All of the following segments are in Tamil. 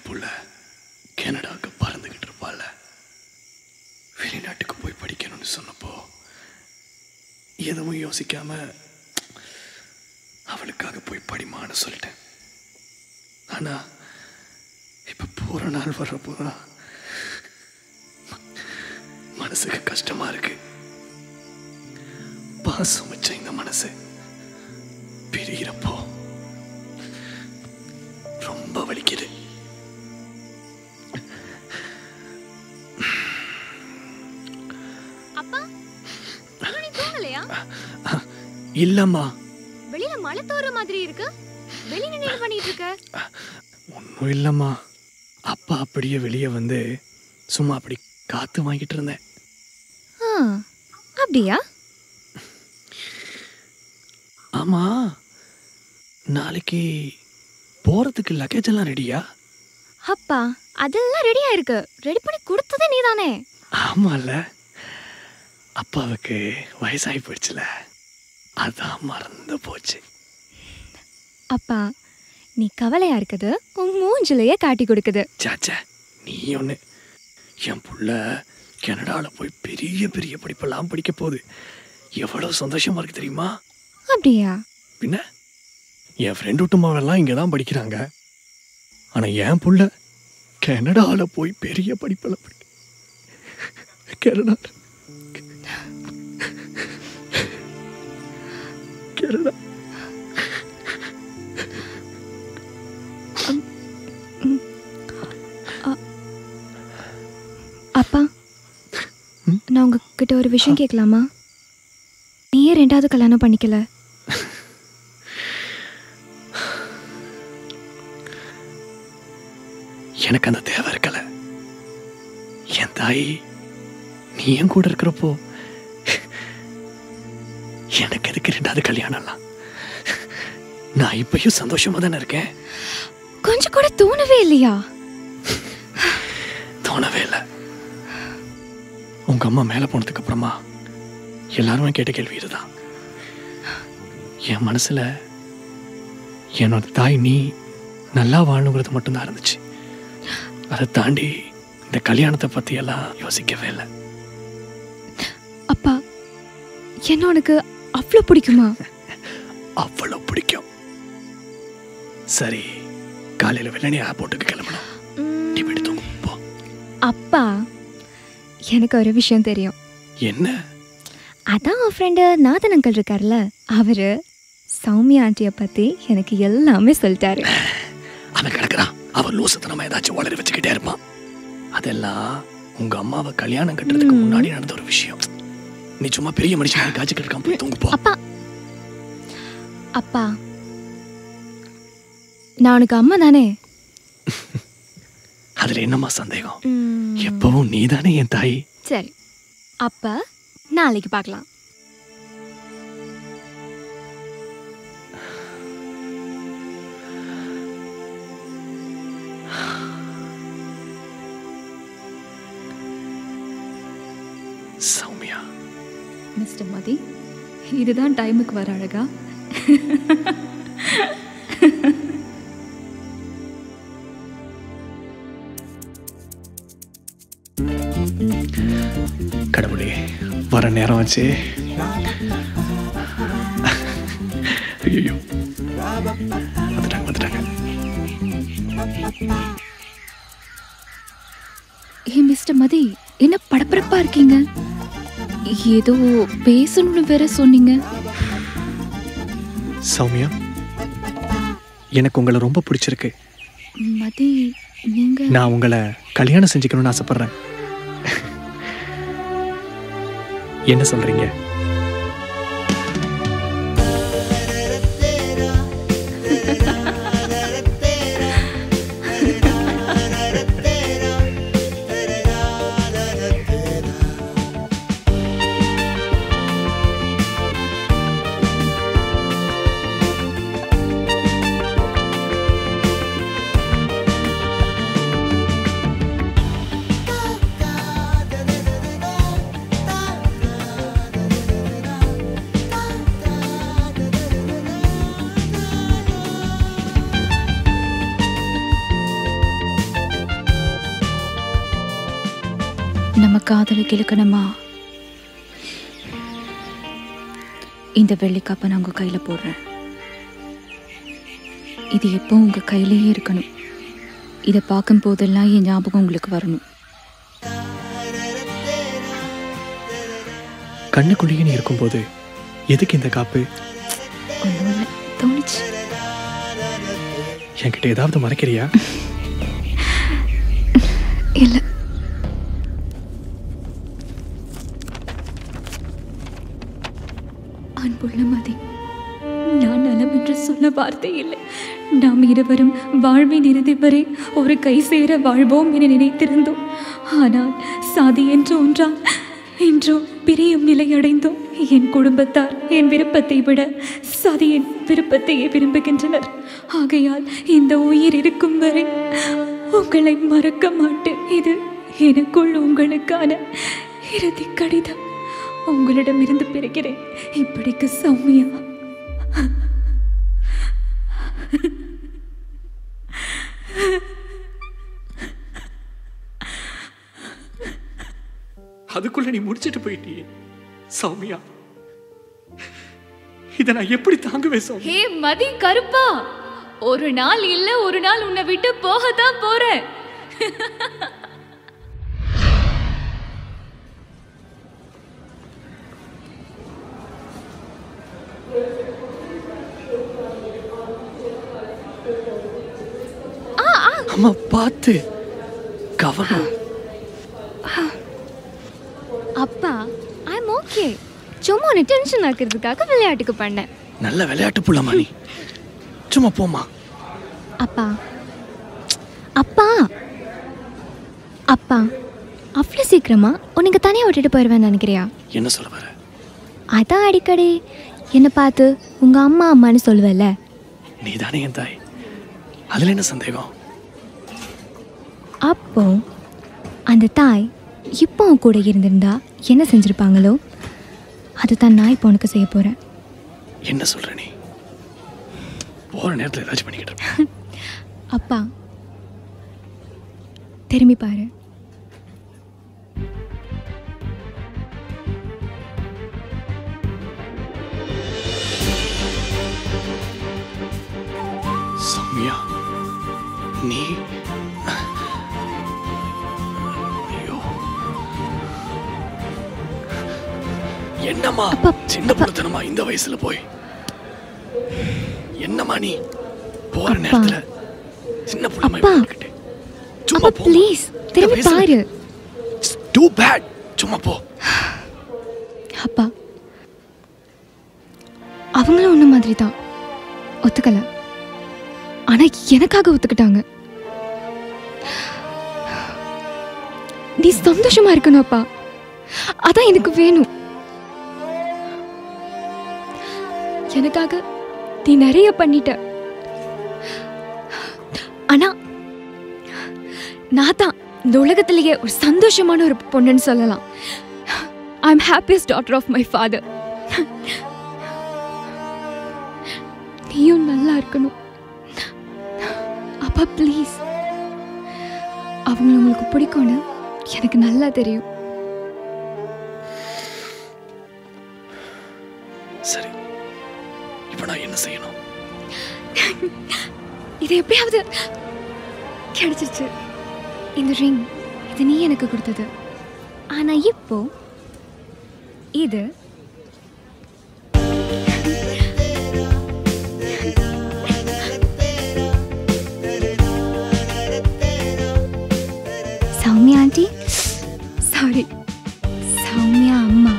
புள்ள கனடாவுக்கு பறந்துக்கிட்டு இருப்பாள் வெளிநாட்டுக்கு போய் படிக்கணும்னு சொன்னப்போ எதுவும் யோசிக்காம அவளுக்காக போய் படிமான்னு சொல்லிட்டேன் ஆனா இப்ப போற நாள் வர்றப்போதான் மனசுக்கு கஷ்டமா இருக்கு பாசம் வச்ச இந்த மனசு பிரிகிறப்போ ரொம்ப வலிக்குது அப்பா இன்னும் நீ தூங்கலையா இல்லம்மா வெளியில மழை தோற மாதிரி இருக்கு வெளியில நின்று என்ன பண்ணிட்டு இருக்க ஒன்றும் இல்லைம்மா அப்பா அப்படியே வெளியே வந்து சும்மா அப்படி காத்து வாங்கிட்டு இருந்தேன் ஆ, அப்படியா ஆமா நாளைக்கு போறதுக்கு லக்கேஜ் எல்லாம் ரெடியா அப்பா அதெல்லாம் ரெடியா இருக்கு ரெடி பண்ணி கொடுத்ததே நீதானே ஆமால அப்பாவுக்கு வயசாகி போயிடுச்சுல அதான் மறந்து போச்சு அப்பா நீ கவலையா இருக்குது உன் மூஞ்சிலேயே காட்டி கொடுக்குது சாச்சா நீ ஒன்று என் புள்ள கனடாவில் போய் பெரிய பெரிய படிப்பெல்லாம் படிக்க போகுது எவ்வளோ சந்தோஷமா இருக்கு தெரியுமா அப்படியா பின்ன என் ஃப்ரெண்டு விட்டுமாவெல்லாம் இங்கே தான் படிக்கிறாங்க ஆனால் என் புள்ள கனடாவில் போய் பெரிய படிப்பெல்லாம் படிக்க கனடா கனடா அப்பா நான் உங்ககிட்ட ஒரு விஷயம் கேட்கலாமா நீ ஏன் ரெண்டாவது கல்யாணம் பண்ணிக்கல எனக்கு அந்த தேவை இருக்கல என் தாய் நீ என் கூட இருக்கிறப்போ எனக்கு எதுக்கு ரெண்டாவது கல்யாணம்லாம் நான் இப்பயும் சந்தோஷமா தானே இருக்கேன் கொஞ்சம் கூட தோணவே இல்லையா தோணவே இல்லை உங்க அம்மா மேலே போனதுக்கு அப்புறமா எல்லாருமே கேட்ட கேள்வி இதுதான் என் மனசுல என்னோட தாய் நீ நல்லா வாழணுங்கிறது மட்டும்தான் இருந்துச்சு அதை தாண்டி இந்த கல்யாணத்தை பத்தி எல்லாம் யோசிக்கவே இல்லை அப்பா என்ன உனக்கு அவ்வளோ பிடிக்குமா அவ்வளவு பிடிக்கும் சரி காலையில வெள்ளனி ஏர்போர்ட்டுக்கு கிளம்பணும் நீ போயிட்டு தூங்கு போ அப்பா எனக்கு ஒரு விஷயம் தெரியும் என்ன அதான் உன் ஃப்ரெண்டு நாதன் அங்கிள் இருக்கார்ல அவரு சௌமியா ஆண்டியை பத்தி எனக்கு எல்லாமே சொல்லிட்டாரு அவன் கிடக்குறான் அவன் லூசத்தனமா ஏதாச்சும் வளர வச்சுக்கிட்டே இருப்பான் அதெல்லாம் உங்க அம்மாவை கல்யாணம் கட்டுறதுக்கு முன்னாடி நடந்த ஒரு விஷயம் நீ சும்மா பெரிய மனுஷன் காய்ச்சிக்கிட்டு இருக்கான் போய் தூங்கு போ அப்பா அப்பா நான் உனக்கு அம்மா தானே அதுல என்னம்மா சந்தேகம் எப்பவும் நீதானே என் தாய் சரி அப்ப நாளைக்கு பார்க்கலாம் சௌமியா மிஸ்டர் மதி இதுதான் டைமுக்கு வர அழகா கடவுளே வர நேரம் ஆச்சு ஐயோ வந்துட்டாங்க வந்துட்டாங்க ஏ மிஸ்டர் மதி என்ன படபடப்பா இருக்கீங்க ஏதோ பேசணும்னு வேற சொன்னீங்க சௌமியா எனக்கு உங்களை ரொம்ப பிடிச்சிருக்கு மதி நீங்க நான் உங்களை கல்யாணம் செஞ்சுக்கணும்னு ஆசைப்படுறேன் என்ன சொல்றீங்க Da காதலுக்கு இழுக்கணுமா இந்த வெள்ளிக்காப்பை நான் உங்க கையில போடுறேன் இது எப்போ உங்க கையிலேயே இருக்கணும் இதை பார்க்கும் போதெல்லாம் என் ஞாபகம் உங்களுக்கு வரணும் கண்ணுக்குள்ளேயே நீ இருக்கும்போது எதுக்கு இந்த காப்பு ஒன்றும் இல்லை தோணுச்சு என்கிட்ட ஏதாவது மறைக்கிறியா இல்லை அன்புள்ள மதி நான் நலம் என்று சொல்ல வார்த்தை இல்லை நாம் இருவரும் வாழ்வின் இறுதி வரை ஒரு கை சேர வாழ்வோம் என நினைத்திருந்தோம் ஆனால் சாதி என்று ஒன்றால் இன்றோ பிரியும் நிலை அடைந்தோம் என் குடும்பத்தார் என் விருப்பத்தை விட சதியின் விருப்பத்தையே விரும்புகின்றனர் ஆகையால் இந்த உயிர் இருக்கும் வரை உங்களை மறக்க மாட்டேன் இது எனக்குள் உங்களுக்கான இறுதி கடிதம் உங்களிடமிருந்து பெறுகிறேன் இப்படிக்கு சௌமியா அதுக்குள்ள நீ முடிச்சிட்டு போயிட்டியே சௌமியா இதை நான் எப்படி தாங்குவேன் சௌமியா ஹே மதி கருப்பா ஒரு நாள் இல்ல ஒரு நாள் உன்னை விட்டு போகத்தான் போறேன் அம்மா பார்த்து கவனம் அப்பா ஐ எம் ஓகே சும்மா உன்னை டென்ஷன் ஆக்கிறதுக்காக விளையாட்டுக்கு பண்ணேன் நல்ல விளையாட்டு புள்ளமா நீ சும்மா போமா அப்பா அப்பா அப்பா அவ்வளோ சீக்கிரமா உனக்கு தனியாக விட்டுட்டு போயிடுவேன்னு நினைக்கிறியா என்ன சொல்ல வர அதான் அடிக்கடி என்னை பார்த்து உங்கள் அம்மா அம்மான்னு சொல்லுவல்ல நீ தானே என் தாய் அதுல என்ன சந்தேகம் அப்போ அந்த தாய் இப்போ உன் கூட இருந்திருந்தா என்ன செஞ்சுருப்பாங்களோ அதுதான் நான் இப்போ உனக்கு செய்ய போகிறேன் என்ன சொல்ற நீ போற நேரத்துல ஏதாச்சும் பண்ணிக்கிட்டு இருப்ப. அப்பா திரும்பி பாரு சௌமியா நீ ஐயோ என்னம்மா அப்பா, சின்ன புள்ளத்தனமா இந்த வயசுல போய் என்னம்மா நீ போற அப்பா. நேரத்துல சின்ன புள்ள மாதிரி அப்பா. பண்ணிக்கிட்டு. சும்மா அப்பா போ ப்ளீஸ் திரும்பி பாரு டூ பேட் சும்மா போ அப்பா அவங்களும் ஒன்று மாதிரி தான் ஒத்துக்கல ஆனா எனக்காக ஒத்துக்கிட்டாங்க நீ சந்தோஷமா இருக்கணும் அப்பா அதான் எனக்கு வேணும் எனக்காக நீ நிறைய பண்ணிட்ட ஆனா நான் தான் இந்த உலகத்திலேயே ஒரு சந்தோஷமான ஒரு பொண்ணுன்னு சொல்லலாம் I am happiest daughter of my father நீயும் நல்லா இருக்கணும் அப்பா ப்ளீஸ் அவங்கள உங்களுக்கு பிடிக்கும்னு எனக்கு நல்லா தெரியும் சரி இப்ப நான் என்ன செய்யணும் இது எப்படியாவது கிடைச்சிருச்சு இந்த ரிங் இது நீ எனக்கு கொடுத்தது ஆனா இப்போ இது சௌமியா ஆண்டி சாரி சௌமியா அம்மா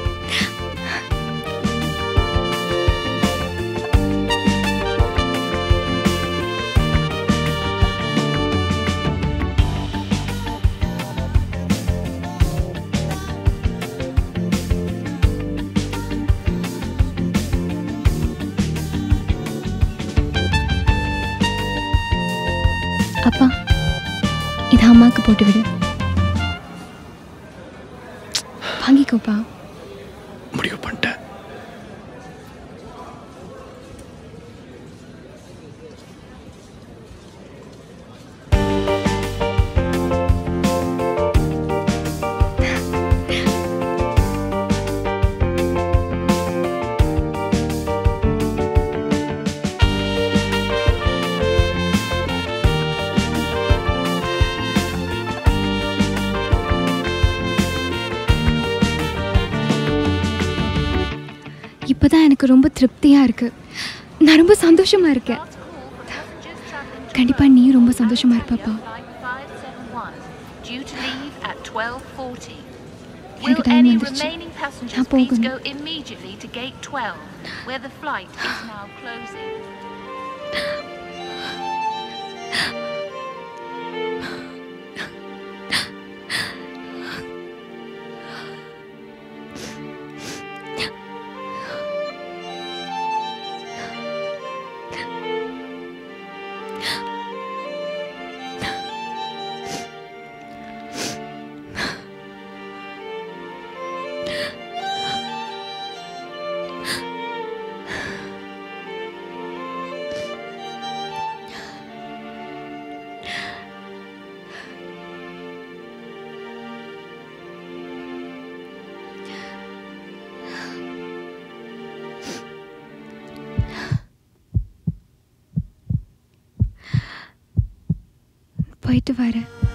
அப்பா இது அம்மாவுக்கு போட்டு விடு வாங்கிக்கோப்பா முடிவு பண்ணிட்டேன் இப்போ தான் எனக்கு ரொம்ப திருப்தியாக இருக்குது நான் ரொம்ப சந்தோஷமாக இருக்கேன் கண்டிப்பாக நீயும் ரொம்ப சந்தோஷமாக இருப்பப்பா Due to leave at 12:40. Will எனக்கு time any வந்துருச்சு. remaining passengers நான் please போகணும். go immediately to gate 12, where the flight is now closing? போயிட்டு வரேன்